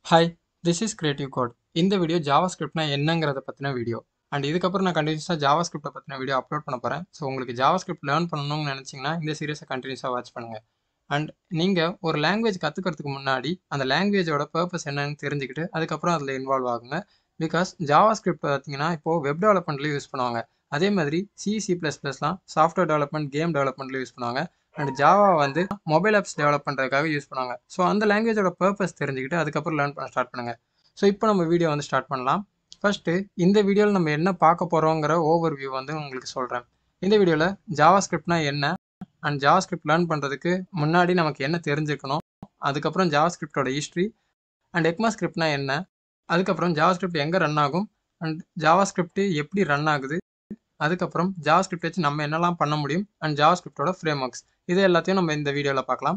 hi this is creative code இந்த video Java ஸ்கிரிப்ட்னா என்னங்கிறத பற்றின வீடியோ அண்ட் இதுக்கப்புறம் நான் கண்டினியூஸாக ஜாவா ஸ்கிரிப்டை பற்றின வீடியோ அப்லோட் பண்ண போகிறேன் ஸோ உங்களுக்கு ஜாவா ஸ்கிரிப்ட் லேர்ன் பண்ணணும்னு நினச்சிங்கன்னா இந்த சீரியஸை கண்டினியூஸாக வாட்ச் பண்ணுங்கள் அண்ட் நீங்கள் ஒரு லாங்குவேஜ் கற்றுக்கிறதுக்கு முன்னாடி அந்த லாங்குவேஜோட பர்பஸ் என்னன்னு தெரிஞ்சுக்கிட்டு அதுக்கப்புறம் அதில் இன்வால்வ் ஆகுங்க பிகாஸ் ஜாவா ஸ்கிரிப்ட் பார்த்தீங்கன்னா இப்போது வெப் டெவலப்மெண்ட்லேயும் யூஸ் பண்ணுவாங்க அதே மாதிரி சி சி ப்ளஸ் ப்ளஸ்லாம் சாஃப்ட்வேர் டெவலப்மெண்ட் கேம் டெவலப்மெண்ட்லேயும் யூஸ் பண்ணுவாங்க அண்ட் ஜாவா வந்து மொபைல் ஆப்ஸ் டெவலப் பண்ணுறதுக்காக யூஸ் பண்ணுவாங்க ஸோ அந்த லாங்குவேஜோட பர்பஸ் தெரிஞ்சுக்கிட்டு அதுக்கப்புறம் லேர்ன் பண்ண ஸ்டார்ட் பண்ணுங்கள் ஸோ இப்போ நம்ம வீடியோ வந்து ஸ்டார்ட் பண்ணலாம் ஃபஸ்ட்டு இந்த வீடியோவில் நம்ம என்ன பார்க்க போகிறோங்கிற ஓவர் வியூ வந்து உங்களுக்கு சொல்கிறேன் இந்த வீடியோவில் ஜாவா ஸ்கிரிப்ட்னா என்ன அண்ட் ஜாவா ஸ்கிரிப்ட் லேர்ன் பண்ணுறதுக்கு முன்னாடி நமக்கு என்ன தெரிஞ்சுக்கணும் அதுக்கப்புறம் ஜாவா ஸ்கிரிப்டோட ஹிஸ்ட்ரி அண்ட் எக்மா ஸ்கிரிப்ட்னா என்ன அதுக்கப்புறம் ஜாவா ஸ்கிரிப்ட் எங்கே ரன் ஆகும் அண்ட் ஜாவா ஸ்கிரிப்ட் எப்படி ரன் ஆகுது அதுக்கப்புறம் ஜாவா ஸ்கிரிப்ட் வச்சு நம்ம என்னெல்லாம் பண்ண முடியும் அண்ட் ஜாவா ஸ்கிரிப்டோட ஃப்ரேம் ஒர்க்ஸ் இது எல்லாத்தையும் நம்ம இந்த வீடியோவில் பார்க்கலாம்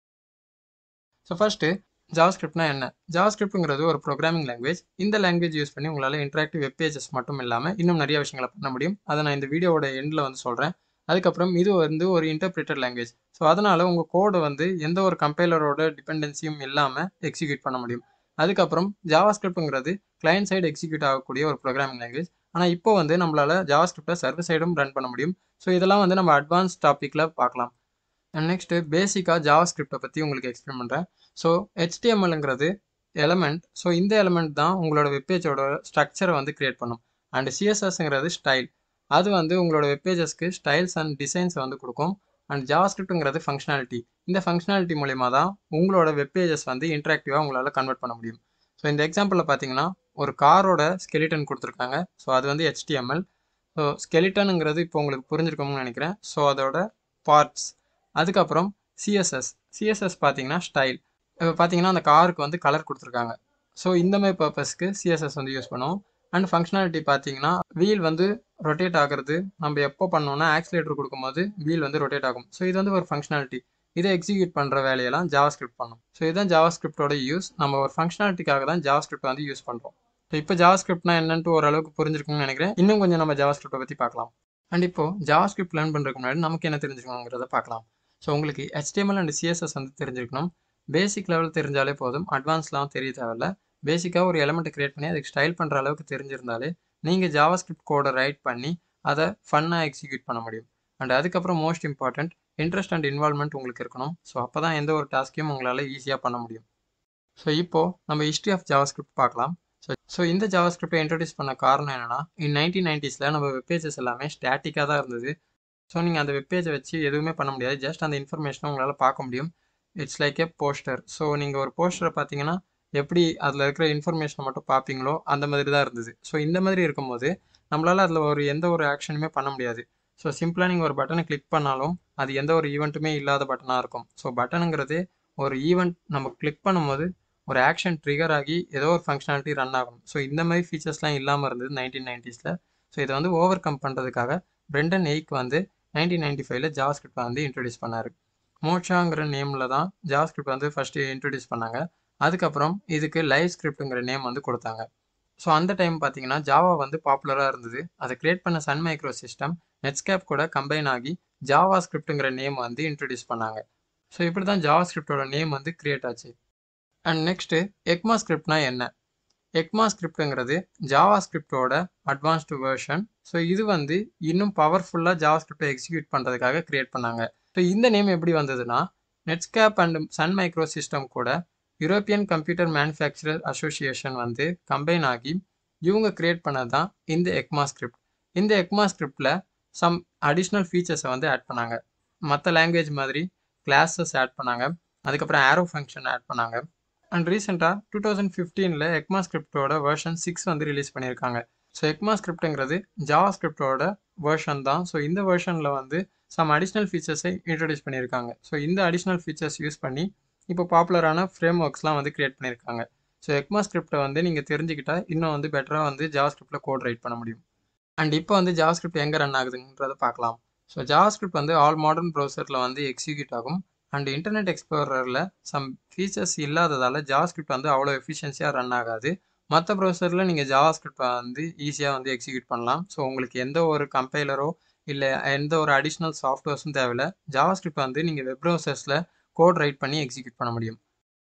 ஸோ ஃபஸ்ட்டு ஜாவா ஸ்கிரிப்ட்னா என்ன ஜாவா ஸ்கிரிப்ட்ங்கிறது ஒரு ப்ரோக்ராமிங் லாங்குவேஜ் இந்த லாங்குவேஜ் யூஸ் பண்ணி உங்களால் இன்ட்ராக்டிவ் வெப் பேஜஸ் மட்டும் இல்லாமல் இன்னும் நிறைய விஷயங்களை பண்ண முடியும் அதை நான் இந்த வீடியோவோட எண்டில் வந்து சொல்கிறேன் அதுக்கப்புறம் இது வந்து ஒரு இன்டர்பிரேட்டட் லாங்குவேஜ் ஸோ அதனால் உங்கள் கோடை வந்து எந்த ஒரு கம்பைலரோட டிபெண்டன்சியும் இல்லாமல் எக்ஸிக்யூட் பண்ண முடியும் அதுக்கப்புறம் ஜாவா ஸ்கிரிப்ட்ங்கிறது கிளையன்ட் சைடு எக்ஸிக்யூட் ஆகக்கூடிய ஒரு ப்ரோக்ராமிங் லாங்குவேஜ் ஆனால் இப்போ வந்து நம்மளால் ஜாவா ஸ்கிரிப்டை சர்வர் சைடும் ரன் பண்ண முடியும் ஸோ இதெல்லாம் வந்து நம்ம அட்வான்ஸ் டாப்பிக்கில் பார்க்கலாம் நெக்ஸ்ட்டு பேசிக்காக ஜாவா ஸ்கிரிப்டை பற்றி உங்களுக்கு எக்ஸ்பிளைன் பண்ணுறேன் ஸோ ஹெச்டிஎம்எல்ங்கிறது எலமெண்ட் ஸோ இந்த எலமெண்ட் தான் உங்களோட வெப்பேஜோட ஸ்ட்ரக்சரை வந்து கிரியேட் பண்ணும் அண்ட் சிஎஸ்எஸ்ங்கிறது ஸ்டைல் அது வந்து உங்களோட வெப்பேஜஸ்க்கு ஸ்டைல்ஸ் அண்ட் டிசைன்ஸை வந்து கொடுக்கும் அண்ட் ஜாவா ஸ்கிரிப்ட்ங்கிறது ஃபங்க்ஷனாலிட்டி இந்த ஃபங்க்ஷனாலிட்டி மூலிமா தான் உங்களோட வெப்பேஜஸ் வந்து இன்ட்ராக்டிவாக உங்களால் கன்வெர்ட் பண்ண முடியும் ஸோ இந்த எக்ஸாம்பிளில் பார்த்தீங்கன்னா ஒரு காரோட ஸ்கெலிட்டன் கொடுத்துருக்காங்க ஸோ அது வந்து ஹெச்டிஎம்எல் ஸோ ஸ்கெலிட்டனுங்கிறது இப்போ உங்களுக்கு புரிஞ்சிருக்கும்னு நினைக்கிறேன் ஸோ அதோட பார்ட்ஸ் அதுக்கப்புறம் சிஎஸ்எஸ் சிஎஸ்எஸ் பார்த்தீங்கன்னா ஸ்டைல் இப்போ பார்த்தீங்கன்னா அந்த காருக்கு வந்து கலர் கொடுத்துருக்காங்க ஸோ இந்த மாதிரி பர்பஸ்க்கு சிஎஸ்எஸ் வந்து யூஸ் பண்ணுவோம் அண்ட் ஃபங்க்ஷனாலிட்டி பார்த்தீங்கன்னா வீல் வந்து ரொட்டேட் ஆகிறது நம்ம எப்போ பண்ணோம்னா ஆக்சிலேட்டர் கொடுக்கும்போது வீல் வந்து ரொட்டேட் ஆகும் ஸோ இது வந்து ஒரு ஃபங்க்ஷனாலிட்டி இதை எக்ஸிக்யூட் பண்ணுற வேலையெல்லாம் ஜாவா ஸ்கிரிப்ட் பண்ணும் ஸோ இதுதான் ஜாவா ஸ்கிரிப்டோட யூஸ் நம்ம ஒரு ஃபங்க்ஷனாலிட்டிக்காக தான் ஜாவா ஸ்கிரிப்ட் வந்து யூஸ் பண்ணுறோம் ஸோ இப்போ ஜாவா ஸ்கிரிப்ட்னா என்னன்ட்டு ஓரளவுக்கு புரிஞ்சிருக்கும்னு நினைக்கிறேன் இன்னும் கொஞ்சம் நம்ம ஜாவா ஸ்கிரிப்டை பற்றி பார்க்கலாம் அண்ட் இப்போ ஜாவா ஸ்கிரிப்ட் லேர்ன் பண்ணுறதுக்கு முன்னாடி நமக்கு என்ன தெரிஞ்சுக்கணுங்கிறத பார்க்கலாம் ஸோ உங்களுக்கு ஹெச்டிஎம்எல் அண்ட் சிஎஸ்எஸ் வந்து தெரிஞ்சிருக்கணும் பேசிக் லெவல் தெரிஞ்சாலே போதும் அட்வான்ஸ்லாம் தெரிய தேவையில்ல பேசிக்காக ஒரு எலமெண்ட்டை கிரியேட் பண்ணி அதுக்கு ஸ்டைல் பண்ணுற அளவுக்கு தெரிஞ்சிருந்தாலே நீங்கள் ஜாவா ஸ்கிரிப்ட் கோடை ரைட் பண்ணி அதை ஃபன்னாக எக்ஸிக்யூட் பண்ண முடியும் அண்ட் அதுக்கப்புறம் most important interest and involvement உங்களுக்கு இருக்கணும் ஸோ அப்போ தான் எந்த ஒரு டாஸ்க்கையும் உங்களால் ஈஸியாக பண்ண முடியும் ஸோ இப்போது நம்ம ஹிஸ்ட்ரி ஆஃப் ஜாவா ஸ்கிரிப்ட் பார்க்கலாம் ஸோ ஸோ இந்த ஜாவா ஸ்கிரிப்டை இன்ட்ரடியூஸ் பண்ண காரணம் என்னென்னா இன் நைன்டீன் நைன்டிஸில் நம்ம வெப்பேஜஸ் எல்லாமே ஸ்டாட்டிக்காக தான் இருந்தது ஸோ நீங்கள் அந்த வெப்பேஜை வச்சு எதுவுமே பண்ண முடியாது ஜஸ்ட் அந்த இன்ஃபர்மேஷனை உங்களால் பார்க்க முடியும் it's like a poster so நீங்கள் ஒரு போஸ்டரை பார்த்தீங்கன்னா எப்படி அதில் இருக்கிற இன்ஃபர்மேஷனை மட்டும் பார்ப்பீங்களோ அந்த மாதிரி தான் இருந்தது ஸோ இந்த மாதிரி இருக்கும்போது நம்மளால் அதில் ஒரு எந்த ஒரு ஆக்ஷனுமே பண்ண முடியாது ஸோ சிம்பிளாக நீங்கள் ஒரு பட்டனை கிளிக் பண்ணாலும் அது எந்த ஒரு ஈவெண்ட்டுமே இல்லாத பட்டனாக இருக்கும் ஸோ பட்டனுங்கிறது ஒரு ஈவெண்ட் நம்ம கிளிக் பண்ணும்போது ஒரு ஆக்ஷன் ட்ரிகர் ஆகி ஏதோ ஒரு ஃபங்க்ஷனாலிட்டி ரன் ஆகும் ஸோ இந்த மாதிரி ஃபீச்சர்ஸ்லாம் இல்லாமல் இருந்தது நைன்டீன் நைன்டிஸில் ஸோ இதை வந்து ஓவர் கம் பண்ணுறதுக்காக பிரெண்டன் எய்க் வந்து நைன்டீன் நைன்டி ஃபைவ்ல ஜாவா ஸ்கிரிப்ட் வந்து இன்ட்ரடியூஸ் பண்ணார் மோட்சாங்கிற நேமில் தான் ஜாவா ஸ்கிரிப்ட் வந்து ஃபஸ்ட்டு இன்ட்ரடியூஸ் பண்ணாங்க அதுக்கப்புறம் இதுக்கு லைவ் ஸ்கிரிப்ட்டுங்கிற நேம் வந்து கொடுத்தாங்க ஸோ அந்த டைம் பார்த்தீங்கன்னா ஜாவா வந்து பாப்புலராக இருந்தது அதை கிரியேட் பண்ண சன் மைக்ரோ சிஸ்டம் நெட்ஸ்கேப் கூட கம்பைன் ஆகி ஜாவா ஸ்கிரிப்ட்டுங்கிற நேம் வந்து இன்ட்ரடியூஸ் பண்ணாங்க ஸோ இப்படி தான் ஜாவா ஸ்கிரிப்டோட நேம் வந்து கிரியேட் ஆச்சு அண்ட் நெக்ஸ்ட்டு எக்மா ஸ்கிரிப்ட்னா என்ன எக்மா ஸ்கிரிப்ட்டுங்கிறது ஜாவா ஸ்கிரிப்டோட அட்வான்ஸ்டு வேர்ஷன் ஸோ இது வந்து இன்னும் பவர்ஃபுல்லாக ஜாவா ஸ்கிரிப்டை எக்ஸிக்யூட் பண்ணுறதுக்காக கிரியேட் பண்ணாங்க ஸோ இந்த நேம் எப்படி வந்ததுன்னா Netscape and Sun microsystem கூட யூரோப்பியன் கம்ப்யூட்டர் மேனுஃபேக்சரர் அசோசியேஷன் வந்து கம்பைன் ஆகி இவங்க கிரியேட் பண்ணது தான் இந்த எக்மா ஸ்கிரிப்ட் இந்த எக்மா ஸ்கிரிப்டில் சம் அடிஷ்னல் ஃபீச்சர்ஸை வந்து ஆட் பண்ணாங்க மற்ற லாங்குவேஜ் மாதிரி கிளாஸஸ் ஆட் பண்ணாங்க அதுக்கப்புறம் ஆரோ ஃபங்க்ஷன் ஆட் பண்ணாங்க அண்ட் ரீசெண்டாக டூ தௌசண்ட் ஃபிஃப்டீனில் எக்மா ஸ்கிரிப்டோட வேர்ஷன் சிக்ஸ் வந்து ரிலீஸ் பண்ணியிருக்காங்க ஸோ எக்மா ஸ்கிரிப்ட்டுங்கிறது ஜாவா ஸ்கிரிப்டோட வேர்ஷன் தான் ஸோ இந்த வேர்ஷனில் வந்து சம் அடிஷ்னல் ஃபீச்சர்ஸை இன்ட்ரடியூஸ் பண்ணியிருக்காங்க ஸோ இந்த அடிஷ்னல் ஃபீச்சர்ஸ் யூஸ் பண்ணி இப்போ பாப்புலரான ஃப்ரேம் ஒர்க்ஸ்லாம் வந்து கிரியேட் பண்ணியிருக்காங்க ஸோ எக்மா ஸ்கிரிப்டை வந்து நீங்கள் தெரிஞ்சுக்கிட்டால் இன்னும் வந்து பெட்டராக வந்து ஜாவா ஸ்கிரிப்டில் கோட் ரைட் பண்ண முடியும் அண்ட் இப்போ வந்து ஜாவா ஸ்கிரிப்ட் எங்கே ரன் ஆகுதுன்றதை பார்க்கலாம் ஸோ ஜாவா ஸ்கிரிப்ட் வந்து ஆல் மாடர்ன் ப்ரௌசரில் வந்து எக்ஸிக்யூட் ஆகும் அண்ட் இன்டர்நெட் எக்ஸ்ப்ளோரரில் சம் ஃபீச்சர்ஸ் இல்லாததால் ஜாவா ஸ்கிரிப்ட் வந்து அவ்வளோ எஃபிஷியன்சியாக ரன் ஆகாது மற்ற ப்ரௌசரில் நீங்கள் ஜாவா ஸ்கிரிப்டை வந்து ஈஸியாக வந்து எக்ஸிக்யூட் பண்ணலாம் ஸோ உங்களுக்கு எந்த ஒரு கம்பைலரோ இல்லை எந்த ஒரு அடிஷ்னல் சாஃப்ட்வேர்ஸும் தேவையில்ல ஜாவா ஸ்கிரிப்ட் வந்து நீங்கள் வெப் ப்ரௌசர்ஸில் கோட் ரைட் பண்ணி எக்ஸிக்யூட் பண்ண முடியும்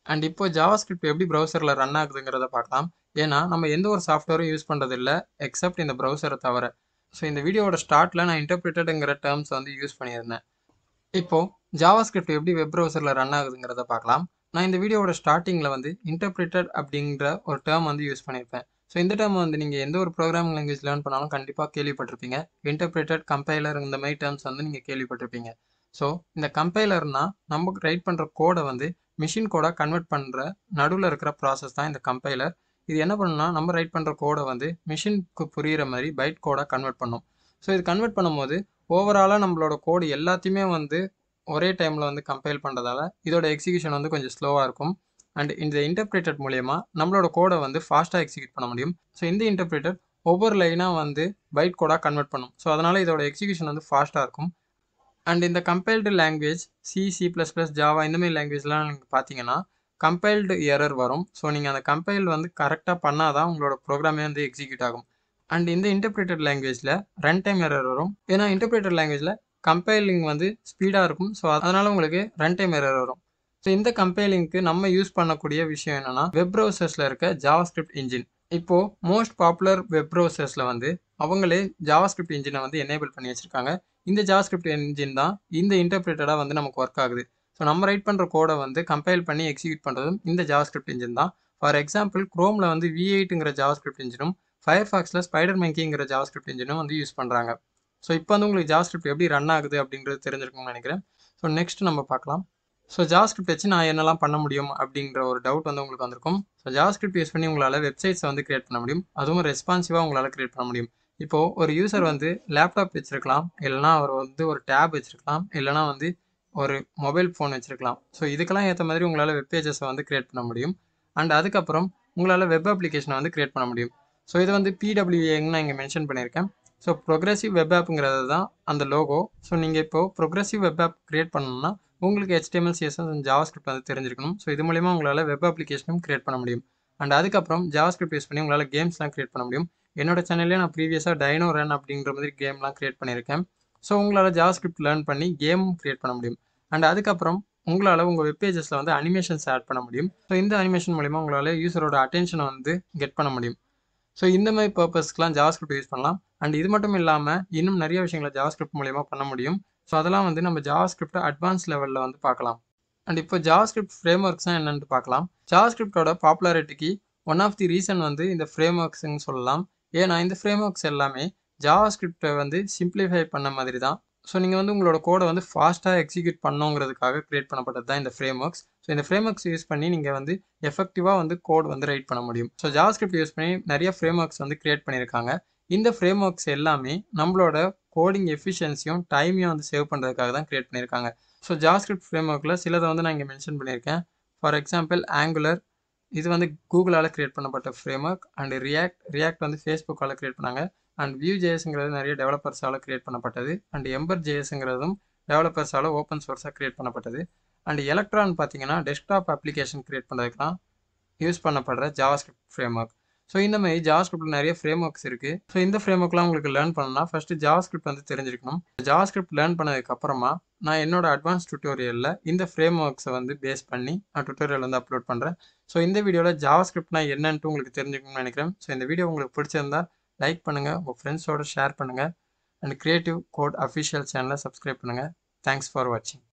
அண்ட் இப்போ ஜாவாஸ்கிரிப்ட் எப்படி ப்ரௌசரில் ரன் ஆகுதுங்கிறத பார்க்கலாம் ஏன்னா நம்ம எந்த ஒரு சாஃப்ட்வேரும் யூஸ் பண்ணுறது இல்லை எக்ஸப்ட் இந்த ப்ரௌசரை தவிர ஸோ இந்த வீடியோவோட ஸ்டார்ட்டில் நான் இன்டர்பிரிட்டடுங்கிற டேர்ம்ஸ் வந்து யூஸ் பண்ணியிருந்தேன் இப்போது ஜாவாஸ்கிரிப்ட் எப்படி வெப் ப்ரௌசரில் ரன் ஆகுதுங்கிறத பார்க்கலாம் நான் இந்த வீடியோவோட ஸ்டார்டிங்கில் வந்து இன்டர்பிரிட்டட் அப்படிங்கிற ஒரு டேர்ம் வந்து யூஸ் பண்ணியிருப்பேன் ஸோ இந்த டேர்ம் வந்து நீங்கள் எந்த ஒரு ப்ரோக்ராமிங் லாங்குவேஜ் லேர்ன் பண்ணாலும் கண்டிப்பாக கேள்விப்பட்டிருப்பீங்க இன்டர்பிரிட்டட் கம்பைலர் இந்த மாதிரி டேர்ம்ஸ் வந்து நீங்கள் கேள்விப்பட்டிருப்பீங்க ஸோ இந்த கம்பைலர்னா நம்ம ரைட் பண்ணுற கோடை வந்து மிஷின் கோடாக கன்வெர்ட் பண்ணுற நடுவில் இருக்கிற ப்ராசஸ் தான் இந்த கம்பைலர் இது என்ன பண்ணுன்னா நம்ம ரைட் பண்ணுற கோடை வந்து மிஷினுக்கு புரிகிற மாதிரி பைட் கோடாக கன்வெர்ட் பண்ணும் ஸோ இது கன்வெர்ட் பண்ணும்போது ஓவராலாக நம்மளோட கோடு எல்லாத்தையுமே வந்து ஒரே டைமில் வந்து கம்பைல் பண்ணுறதால இதோட எக்ஸிகியூஷன் வந்து கொஞ்சம் ஸ்லோவாக இருக்கும் அண்ட் இந்த இன்டர்பிரேட்டட் மூலயமா நம்மளோட கோடை வந்து ஃபாஸ்ட்டாக எக்ஸிக்யூட் பண்ண முடியும் ஸோ இந்த இன்டர்பிரேட்டர் ஒவ்வொரு லைனாக வந்து பைட் கோடாக கன்வெர்ட் பண்ணும் ஸோ அதனால் இதோட எக்ஸிகியூஷன் வந்து ஃபாஸ்ட்டாக இருக்கும் அண்ட் இந்த compiled language C C plus plus Java இந்தமாரி லாங்குவேஜ்லாம் நீங்கள் பார்த்தீங்கன்னா கம்பைல்டு எரர் வரும் ஸோ நீங்கள் அந்த கம்பைல் வந்து கரெக்டாக பண்ணால் தான் உங்களோட ப்ரோக்ராமே வந்து எக்ஸிக்யூட் ஆகும் அண்ட் இந்த இன்டர்பிரேட்டட் லாங்குவேஜில் ரன் டைம் எரர் வரும் ஏன்னா இன்டர்பிரேட்டட் லாங்குவேஜில் கம்பைலிங் வந்து ஸ்பீடாக இருக்கும் ஸோ அதனால் உங்களுக்கு ரன் டைம் எரர் வரும் ஸோ இந்த கம்பைலிங்க்கு நம்ம யூஸ் பண்ணக்கூடிய விஷயம் என்னென்னா வெப் ப்ரௌசர்ஸில் இருக்க ஜாவாஸ்கிரிப்ட் இன்ஜின் இப்போது மோஸ்ட் பாப்புலர் வெப் ப்ரௌசர்ஸில் வந்து அவங்களே ஜாவாஸ்கிரிப்ட் இன்ஜினை வந்து எனேபிள் பண்ணி வச்சுருக்காங்க இந்த ஜாவாஸ்கிரிப்ட் இன்ஜின் தான் இந்த இன்டர்பிரேட்டடாக வந்து நமக்கு ஒர்க் ஆகுது ஸோ நம்ம ரைட் பண்ணுற கோடை வந்து கம்பைல் பண்ணி எக்ஸிக்யூட் பண்ணுறதும் இந்த ஜாவாஸ்கிரிப்ட் இன்ஜின் தான் ஃபார் எக்ஸாம்பிள் க்ரோமில் வந்து வி எயிட்டுங்கிற ஜாவாஸ்கிரிப்ட் இன்ஜினும் ஃபயர் ஃபாக்ஸில் ஸ்பைடர் மெங்கிங்கிற ஜாவாஸ்கிரிப்ட் இன்ஜினும் வந்து யூஸ் பண்ணுறாங்க ஸோ இப்போ வந்து உங்களுக்கு ஜாவாஸ்கிரிப்ட் எப்படி ரன் ஆகுது அப்படின்றது தெரிஞ்சிருக்கும்னு நினைக்கிறேன் ஸோ நெக்ஸ்ட் நம்ம பார்க்கலாம் ஸோ ஜாவாஸ்கிரிப்ட் வச்சு நான் என்னெல்லாம் பண்ண முடியும் அப்படிங்கிற ஒரு டவுட் வந்து உங்களுக்கு வந்திருக்கும் ஸோ ஜாவாஸ்கிரிப்ட் யூஸ் பண்ணி உங்களால் வெப்சைட்ஸை வந்து கிரியேட் பண்ண முடியும் அதுவும் ரெஸ்பான்சிவாக உங்களால் கிரியேட் பண்ண முடியும் இப்போது ஒரு யூசர் வந்து லேப்டாப் வச்சுருக்கலாம் இல்லைனா அவர் வந்து ஒரு டேப் வச்சுருக்கலாம் இல்லைனா வந்து ஒரு மொபைல் ஃபோன் வச்சுருக்கலாம் ஸோ இதுக்கெல்லாம் ஏற்ற மாதிரி உங்களால் வெப் பேஜஸை வந்து கிரியேட் பண்ண முடியும் அண்ட் அதுக்கப்புறம் உங்களால் வெப் அப்ளிகேஷனை வந்து கிரியேட் பண்ண முடியும் ஸோ இது வந்து பிடபிள்யூஏன்னு நான் இங்கே மென்ஷன் பண்ணியிருக்கேன் ஸோ ப்ரொக்ரெசிவ் வெப் ஆப்புங்கிறது தான் அந்த லோகோ ஸோ நீங்கள் இப்போது ப்ரொக்ரெசிவ் வெப் ஆப் கிரியேட் பண்ணணும்னா உங்களுக்கு ஹெச்டிஎம்எல் சிஎஸ்எஸ் அண்ட் ஜாவாஸ்கிரிப்ட் வந்து தெரிஞ்சிருக்கணும் ஸோ இது மூலிமா உங்களால் வெப் அப்ளிகேஷனும் கிரியேட் பண்ண முடியும் அண்ட் அதுக்கப்புறம் ஜாவாஸ்கிரிப்ட் யூஸ் பண்ணி உங்களால் கேம்ஸ்லாம் கிரியேட் பண்ண முடியும் என்னோட சேனல்லே நான் ப்ரீவியஸாக டைனோ ரன் அப்படின்ற மாதிரி கேம்லாம் கிரியேட் பண்ணியிருக்கேன் ஸோ உங்களால் ஜாவாஸ்கிரிப்ட் லேர்ன் பண்ணி கேமும் கிரியேட் பண்ண முடியும் அண்ட் அதுக்கப்புறம் உங்களால் உங்கள் வெப் பேஜஸில் வந்து அனிமேஷன்ஸ் ஆட் பண்ண முடியும் ஸோ இந்த அனிமேஷன் மூலிமா உங்களால் யூசரோட அட்டென்ஷனை வந்து கெட் பண்ண முடியும் ஸோ இந்த மாதிரி பர்பஸ்க்குலாம் ஜாவாஸ்கிரிப்ட் யூஸ் பண்ணலாம் அண்ட் இது மட்டும் இல்லாமல் இன்னும் நிறைய விஷயங்களை ஜாவாஸ்கிரிப்ட் மூலிமா பண்ண முடியும் ஸோ அதெல்லாம் வந்து நம்ம ஜாவாஸ்கிரிப்டை அட்வான்ஸ் லெவலில் வந்து பார்க்கலாம் அண்ட் இப்போ ஜாவாஸ்கிரிப்ட் ஃப்ரேம் ஒர்க்ஸ்னால் என்னென்னு பார்க்கலாம் ஜாவாஸ்கிரிப்டோட பாப்புலாரிட்டிக்கு ஒன் ஆஃப் தி ரீசன் வந்து இந்த ஃப்ரேம் ஒர்க்ஸ்ன்னு சொல்லலாம் ஏன்னா இந்த ஃப்ரேம் ஒர்க்ஸ் எல்லாமே ஜாவாஸ்கிரிப்டை வந்து சிம்பிளிஃபை பண்ண மாதிரி தான் ஸோ நீங்கள் வந்து உங்களோட கோடை வந்து ஃபாஸ்ட்டாக எக்ஸிக்யூட் பண்ணோங்கிறதுக்காக கிரியேட் பண்ணப்பட்டது தான் இந்த ஃப்ரேம் ஒர்க்ஸ் ஸோ இந்த ஃப்ரேம் ஒர்க்ஸ் யூஸ் பண்ணி நீங்கள் வந்து எஃபெக்டிவாக வந்து கோட் வந்து ரைட் பண்ண முடியும் ஸோ ஜாவாஸ்கிரிப்ட் யூஸ் பண்ணி நிறைய ஃப்ரேம் ஒர்க்ஸ் வந்து கிரியேட் பண்ணியிருக்காங்க இந்த ஃப்ரேம் ஒர்க்ஸ் எல்லாமே நம்மளோட கோடிங் எஃபிஷியன்சியும் டைமையும் வந்து சேவ் பண்ணுறதுக்காக தான் கிரியேட் பண்ணியிருக்காங்க ஸோ ஜாவாஸ்கிரிப்ட் ஃப்ரேம் ஒர்க்கில் சிலதை வந்து நான் இங்கே மென்ஷன் பண்ணியிருக்கேன் ஃபார் எக்ஸாம்பிள் ஆங்குலர் இது வந்து கூகுளால் கிரியேட் பண்ணப்பட்ட framework and React React வந்து ஃபேஸ்புக்கால் கிரியேட் பண்ணாங்க அண்ட் வியூ ஜேஎஸ்ங்கிறது நிறைய டெவலப்பர்ஸால் கிரியேட் பண்ணப்பட்டது அண்ட் எம்பர் ஜேஎஸ்ங்கிறதும் டெவலப்பர்ஸால் ஓப்பன் சோர்ஸாக கிரியேட் பண்ணப்பட்டது அண்ட் எலக்ட்ரான் பார்த்தீங்கன்னா டெஸ்க்டாப் அப்ளிகேஷன் கிரியேட் பண்ணுறதுக்குலாம் யூஸ் பண்ணப்படுற ஜாவாஸ்கிரிப்ட் ஃப்ரேம் ஒர்க் ஸோ இந்த மாதிரி ஜாவாஸ்கிரிப்டில் நிறைய ஃப்ரேம் ஒர்க்ஸ் இருக்குது ஸோ இந்த ஃப்ரேம் ஒர்க்லாம் உங்களுக்கு லேர்ன் பண்ணணும்னா ஃபஸ்ட்டு ஜாவாஸ்கிரிப்ட் வந்து தெரிஞ்சிருக்கணும் ஜாவாஸ்கிரிப்ட் லேர்ன் பண்ணதுக்கப்புறமா நான் என்னோட அட்வான்ஸ் டுட்டோரியலில் இந்த ஃப்ரேம் ஒர்க்ஸை வந்து பேஸ் பண்ணி நான் டுட்டோரியல் வந்து அப்லோட் பண்ணுறேன் ஸோ இந்த வீடியோவில் ஜாவாஸ்கிரிப்ட்னா என்னன்ட்டு உங்களுக்கு தெரிஞ்சுக்கணும்னு நினைக்கிறேன் ஸோ இந்த வீடியோ உங்களுக்கு பிடிச்சிருந்தா லைக் பண்ணுங்கள் உங்கள் ஃப்ரெண்ட்ஸோட ஷேர் பண்ணுங்கள் அண்ட் கிரியேட்டிவ் கோட் அஃபிஷியல் சேனலை சப்ஸ்கிரைப் பண்ணுங்கள் தேங்க்ஸ் ஃபார் வாட்சிங்